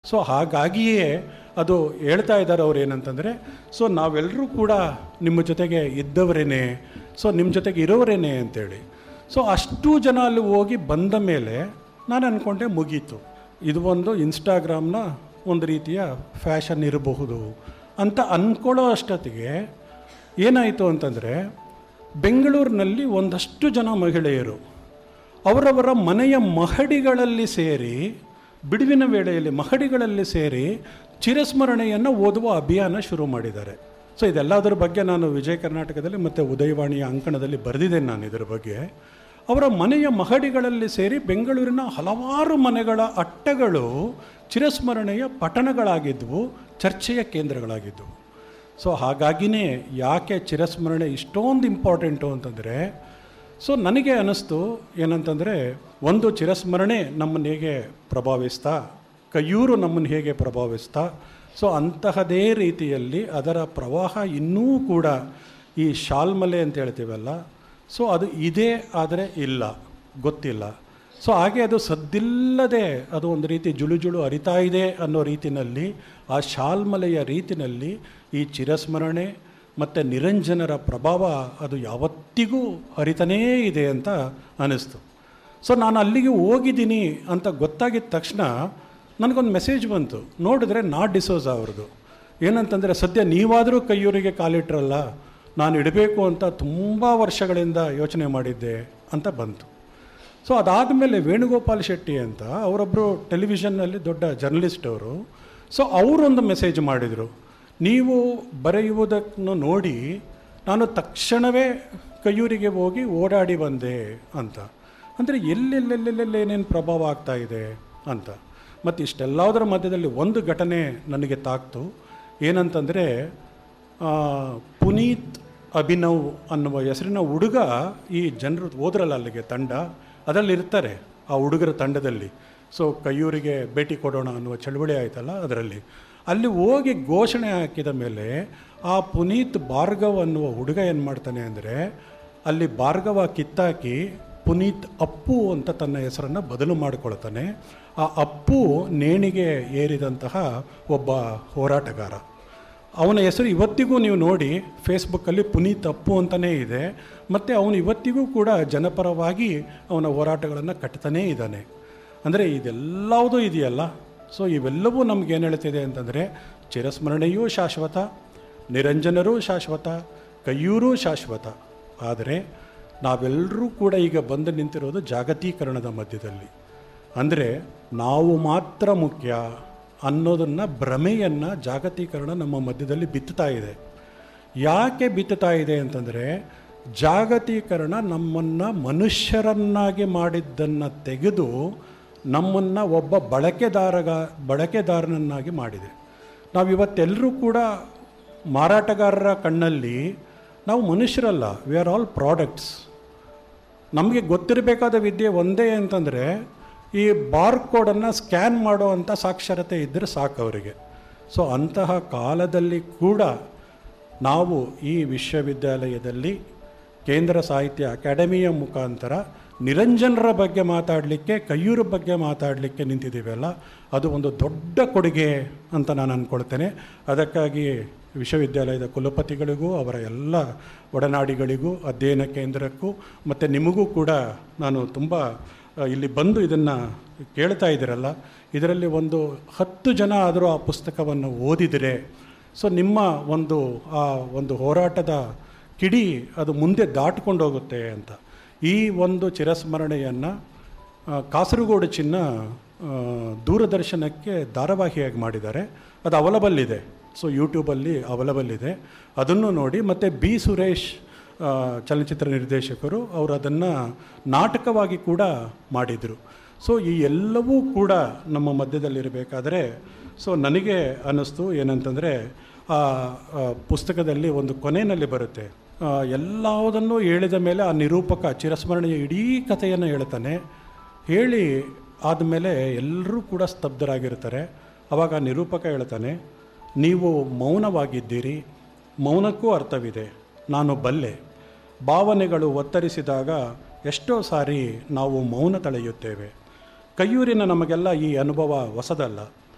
so ಹಾಗಾಗಿಯೇ ಅದು ಹೇಳ್ತಾ ಇದ್ದಾರೆ ಅವ್ರು ಏನಂತಂದರೆ ಸೊ ನಾವೆಲ್ಲರೂ ಕೂಡ ನಿಮ್ಮ ಜೊತೆಗೆ ಇದ್ದವರೇನೆ ಸೊ ನಿಮ್ಮ ಜೊತೆಗೆ ಇರೋರೇನೆ ಅಂತೇಳಿ ಸೊ ಅಷ್ಟು ಜನ ಅಲ್ಲಿ ಹೋಗಿ ಬಂದ ಮೇಲೆ ನಾನು ಅಂದ್ಕೊಂಡೆ ಮುಗೀತು ಇದು ಒಂದು ಇನ್ಸ್ಟಾಗ್ರಾಮ್ನ ಒಂದು ರೀತಿಯ ಫ್ಯಾಷನ್ ಇರಬಹುದು ಅಂತ ಅಂದ್ಕೊಳ್ಳೋ ಅಷ್ಟೊತ್ತಿಗೆ ಏನಾಯಿತು ಅಂತಂದರೆ ಬೆಂಗಳೂರಿನಲ್ಲಿ ಒಂದಷ್ಟು ಜನ ಮಹಿಳೆಯರು ಅವರವರ ಮನೆಯ ಮಹಡಿಗಳಲ್ಲಿ ಸೇರಿ ಬಿಡುವಿನ ವೇಳೆಯಲ್ಲಿ ಮಹಡಿಗಳಲ್ಲಿ ಸೇರಿ ಚಿರಸ್ಮರಣೆಯನ್ನು ಓದುವ ಅಭಿಯಾನ ಶುರು ಮಾಡಿದ್ದಾರೆ ಸೊ ಇದೆಲ್ಲದರ ಬಗ್ಗೆ ನಾನು ವಿಜಯ ಕರ್ನಾಟಕದಲ್ಲಿ ಮತ್ತು ಉದಯವಾಣಿಯ ಅಂಕಣದಲ್ಲಿ ಬರೆದಿದ್ದೇನೆ ನಾನು ಇದರ ಬಗ್ಗೆ ಅವರ ಮನೆಯ ಮಹಡಿಗಳಲ್ಲಿ ಸೇರಿ ಬೆಂಗಳೂರಿನ ಹಲವಾರು ಮನೆಗಳ ಅಟ್ಟಗಳು ಚಿರಸ್ಮರಣೆಯ ಪಠಣಗಳಾಗಿದ್ದವು ಚರ್ಚೆಯ ಕೇಂದ್ರಗಳಾಗಿದ್ದವು ಸೊ ಹಾಗಾಗಿನೇ ಯಾಕೆ ಚಿರಸ್ಮರಣೆ ಇಷ್ಟೊಂದು ಇಂಪಾರ್ಟೆಂಟು ಅಂತಂದರೆ ಸೊ ನನಗೆ ಅನ್ನಿಸ್ತು ಏನಂತಂದರೆ ಒಂದು ಚಿರಸ್ಮರಣೆ ನಮ್ಮನ್ನು ಹೇಗೆ ಪ್ರಭಾವಿಸ್ತಾ ಕೈಯೂರು ನಮ್ಮನ್ನು ಹೇಗೆ ಪ್ರಭಾವಿಸ್ತಾ ಸೊ ಅಂತಹದೇ ರೀತಿಯಲ್ಲಿ ಅದರ ಪ್ರವಾಹ ಇನ್ನೂ ಕೂಡ ಈ ಶಾಲ್ಮಲೆ ಅಂತ ಹೇಳ್ತೀವಲ್ಲ ಸೊ ಅದು ಇದೆ ಆದರೆ ಇಲ್ಲ ಗೊತ್ತಿಲ್ಲ ಸೊ ಹಾಗೆ ಅದು ಸದ್ದಿಲ್ಲದೆ ಅದು ಒಂದು ರೀತಿ ಜುಳು ಜುಳು ಹರಿತಾ ಇದೆ ಅನ್ನೋ ರೀತಿನಲ್ಲಿ ಆ ಶಾಲ್ಮಲೆಯ ರೀತಿನಲ್ಲಿ ಈ ಚಿರಸ್ಮರಣೆ ಮತ್ತು ನಿರಂಜನರ ಪ್ರಭಾವ ಅದು ಯಾವತ್ತಿಗೂ ಹರಿತಾನೇ ಇದೆ ಅಂತ ಅನ್ನಿಸ್ತು ಸೊ ನಾನು ಅಲ್ಲಿಗೆ ಹೋಗಿದ್ದೀನಿ ಅಂತ ಗೊತ್ತಾಗಿದ ತಕ್ಷಣ ನನಗೊಂದು ಮೆಸೇಜ್ ಬಂತು ನೋಡಿದ್ರೆ ನಾ ಡಿಸೋಸ ಅವ್ರದ್ದು ಏನಂತಂದರೆ ಸದ್ಯ ನೀವಾದರೂ ಕೈಯೂರಿಗೆ ಕಾಲಿಟ್ರಲ್ಲ ನಾನು ಇಡಬೇಕು ಅಂತ ತುಂಬ ವರ್ಷಗಳಿಂದ ಯೋಚನೆ ಮಾಡಿದ್ದೆ ಅಂತ ಬಂತು ಸೊ ಅದಾದಮೇಲೆ ವೇಣುಗೋಪಾಲ್ ಶೆಟ್ಟಿ ಅಂತ ಅವರೊಬ್ಬರು ಟೆಲಿವಿಷನ್ನಲ್ಲಿ ದೊಡ್ಡ ಜರ್ನಲಿಸ್ಟ್ ಅವರು ಸೊ ಅವರೊಂದು ಮೆಸೇಜ್ ಮಾಡಿದರು ನೀವು ಬರೆಯುವುದನ್ನು ನೋಡಿ ನಾನು ತಕ್ಷಣವೇ ಕೈಯೂರಿಗೆ ಹೋಗಿ ಓಡಾಡಿ ಬಂದೆ ಅಂತ ಅಂದರೆ ಎಲ್ಲೆಲ್ಲೆಲ್ಲೆಲ್ಲೆಲ್ಲ ಏನೇನು ಪ್ರಭಾವ ಆಗ್ತಾ ಇದೆ ಅಂತ ಮತ್ತು ಇಷ್ಟೆಲ್ಲದರ ಮಧ್ಯದಲ್ಲಿ ಒಂದು ಘಟನೆ ನನಗೆ ತಾಕ್ತು ಏನಂತಂದರೆ ಆ, ಪುನೀತ್ ಅಭಿನವ್ ಅನ್ನುವ ಹೆಸರಿನ ಹುಡುಗ ಈ ಜನರು ಹೋದ್ರಲ್ಲ ಅಲ್ಲಿಗೆ ತಂಡ ಅದರಲ್ಲಿ ಇರ್ತಾರೆ ಆ ಹುಡುಗರ ತಂಡದಲ್ಲಿ ಸೊ ಕೈಯೂರಿಗೆ ಭೇಟಿ ಕೊಡೋಣ ಅನ್ನುವ ಚಳವಳಿ ಆಯ್ತಲ್ಲ ಅದರಲ್ಲಿ ಅಲ್ಲಿ ಹೋಗಿ ಘೋಷಣೆ ಹಾಕಿದ ಮೇಲೆ ಆ ಪುನೀತ್ ಭಾರ್ಗವ್ ಅನ್ನುವ ಹುಡುಗ ಏನು ಮಾಡ್ತಾನೆ ಅಂದರೆ ಅಲ್ಲಿ ಭಾರ್ಗವ ಕಿತ್ತಾಕಿ ಪುನೀತ್ ಅಪ್ಪು ಅಂತ ತನ್ನ ಹೆಸರನ್ನು ಬದಲು ಮಾಡಿಕೊಳ್ತಾನೆ ಆ ಅಪ್ಪು ನೇಣಿಗೆ ಏರಿದಂತಹ ಒಬ್ಬ ಹೋರಾಟಗಾರ ಅವನ ಹೆಸರು ಇವತ್ತಿಗೂ ನೀವು ನೋಡಿ ಫೇಸ್ಬುಕ್ಕಲ್ಲಿ ಪುನೀತ್ ಅಪ್ಪು ಅಂತಲೇ ಇದೆ ಮತ್ತು ಅವನು ಇವತ್ತಿಗೂ ಕೂಡ ಜನಪರವಾಗಿ ಅವನ ಹೋರಾಟಗಳನ್ನು ಕಟ್ತಾನೇ ಇದ್ದಾನೆ ಅಂದರೆ ಇದೆಲ್ಲವುದೂ ಇದೆಯಲ್ಲ ಸೊ ಇವೆಲ್ಲವೂ ನಮಗೇನು ಹೇಳ್ತಿದೆ ಅಂತಂದರೆ ಚಿರಸ್ಮರಣೆಯೂ ಶಾಶ್ವತ ನಿರಂಜನರೂ ಶಾಶ್ವತ ಕೈಯೂರೂ ಶಾಶ್ವತ ಆದರೆ ನಾವೆಲ್ಲರೂ ಕೂಡ ಈಗ ಬಂದು ನಿಂತಿರೋದು ಜಾಗತೀಕರಣದ ಮಧ್ಯದಲ್ಲಿ ಅಂದರೆ ನಾವು ಮಾತ್ರ ಮುಖ್ಯ ಅನ್ನೋದನ್ನು ಭ್ರಮೆಯನ್ನು ಜಾಗತೀಕರಣ ನಮ್ಮ ಮಧ್ಯದಲ್ಲಿ ಬಿತ್ತುತ್ತಾ ಇದೆ ಯಾಕೆ ಬಿತ್ತುತ್ತಾ ಇದೆ ಅಂತಂದರೆ ಜಾಗತೀಕರಣ ನಮ್ಮನ್ನು ಮನುಷ್ಯರನ್ನಾಗಿ ಮಾಡಿದ್ದನ್ನು ತೆಗೆದು ನಮ್ಮನ್ನು ಒಬ್ಬ ಬಳಕೆದಾರಗ ಬಳಕೆದಾರನನ್ನಾಗಿ ಮಾಡಿದೆ ನಾವು ಇವತ್ತೆಲ್ಲರೂ ಕೂಡ ಮಾರಾಟಗಾರರ ಕಣ್ಣಲ್ಲಿ ನಾವು ಮನುಷ್ಯರಲ್ಲ ವಿ ಆರ್ ಆಲ್ ಪ್ರಾಡಕ್ಟ್ಸ್ ನಮಗೆ ಗೊತ್ತಿರಬೇಕಾದ ವಿದ್ಯೆ ಒಂದೇ ಅಂತಂದರೆ ಈ ಬಾರ್ ಕೋಡನ್ನು ಸ್ಕ್ಯಾನ್ ಮಾಡೋ ಅಂಥ ಸಾಕ್ಷರತೆ ಇದ್ದರೆ ಸಾಕು ಅವರಿಗೆ ಸೊ ಅಂತಹ ಕಾಲದಲ್ಲಿ ಕೂಡ ನಾವು ಈ ವಿಶ್ವವಿದ್ಯಾಲಯದಲ್ಲಿ ಕೇಂದ್ರ ಸಾಹಿತ್ಯ ಅಕಾಡೆಮಿಯ ಮುಖಾಂತರ ನಿರಂಜನರ ಬಗ್ಗೆ ಮಾತಾಡಲಿಕ್ಕೆ ಕೈಯೂರ ಬಗ್ಗೆ ಮಾತಾಡಲಿಕ್ಕೆ ನಿಂತಿದ್ದೀವಲ್ಲ ಅದು ಒಂದು ದೊಡ್ಡ ಕೊಡುಗೆ ಅಂತ ನಾನು ಅಂದ್ಕೊಳ್ತೇನೆ ಅದಕ್ಕಾಗಿ ವಿಶ್ವವಿದ್ಯಾಲಯದ ಕುಲಪತಿಗಳಿಗೂ ಅವರ ಎಲ್ಲ ಒಡನಾಡಿಗಳಿಗೂ ಅಧ್ಯಯನ ಕೇಂದ್ರಕ್ಕೂ ಮತ್ತು ನಿಮಗೂ ಕೂಡ ನಾನು ತುಂಬ ಆ, ಇಲ್ಲಿ ಬಂದು ಇದನ್ನು ಕೇಳ್ತಾ ಇದ್ದೀರಲ್ಲ ಇದರಲ್ಲಿ ಒಂದು ಹತ್ತು ಜನ ಆದರೂ ಆ ಪುಸ್ತಕವನ್ನು ಓದಿದರೆ ಸೊ ನಿಮ್ಮ ಒಂದು ಆ ಒಂದು ಹೋರಾಟದ ಕಿಡಿ ಅದು ಮುಂದೆ ದಾಟ್ಕೊಂಡು ಹೋಗುತ್ತೆ ಅಂತ ಈ ಒಂದು ಚಿರಸ್ಮರಣೆಯನ್ನು ಆ, ಕಾಸರಗೋಡು ಚಿನ್ನ ಆ, ದೂರದರ್ಶನಕ್ಕೆ ಧಾರಾವಾಹಿಯಾಗಿ ಮಾಡಿದ್ದಾರೆ ಅದು ಅವಲಬಲ್ ಇದೆ ಸೊ ಯೂಟ್ಯೂಬಲ್ಲಿ ಅವಲಬಲ್ ಇದೆ ಅದನ್ನು ನೋಡಿ ಮತ್ತು ಬಿ ಸುರೇಶ್ ಆ, ಚಲನಚಿತ್ರ ನಿರ್ದೇಶಕರು ಅವರು ಅದನ್ನು ನಾಟಕವಾಗಿ ಕೂಡ ಮಾಡಿದರು ಸೊ ಈ ಎಲ್ಲವೂ ಕೂಡ ನಮ್ಮ ಮಧ್ಯದಲ್ಲಿರಬೇಕಾದ್ರೆ ಸೊ ನನಗೆ ಅನ್ನಿಸ್ತು ಏನಂತಂದರೆ ಆ ಆ ಪುಸ್ತಕದಲ್ಲಿ ಒಂದು ಕೊನೆಯಲ್ಲಿ ಬರುತ್ತೆ ಆ, ಎಲ್ಲವುದನ್ನು ಹೇಳಿದ ಮೇಲೆ ಆ ನಿರೂಪಕ ಚಿರಸ್ಮರಣೆಯ ಇಡೀ ಕಥೆಯನ್ನು ಹೇಳ್ತಾನೆ ಹೇಳಿ ಆದಮೇಲೆ ಎಲ್ಲರೂ ಕೂಡ ಸ್ತಬ್ಧರಾಗಿರ್ತಾರೆ ಆವಾಗ ಆ ನಿರೂಪಕ ಹೇಳ್ತಾನೆ ನೀವು ಮೌನವಾಗಿದ್ದೀರಿ ಮೌನಕ್ಕೂ ಅರ್ಥವಿದೆ ನಾನು ಬಲ್ಲೆ ಭಾವನೆಗಳು ಒತ್ತರಿಸಿದಾಗ ಎಷ್ಟೋ ಸಾರಿ ನಾವು ಮೌನ ತಳೆಯುತ್ತೇವೆ ಕೈಯೂರಿನ ನಮಗೆಲ್ಲ ಈ ಅನುಭವ ಹೊಸದಲ್ಲ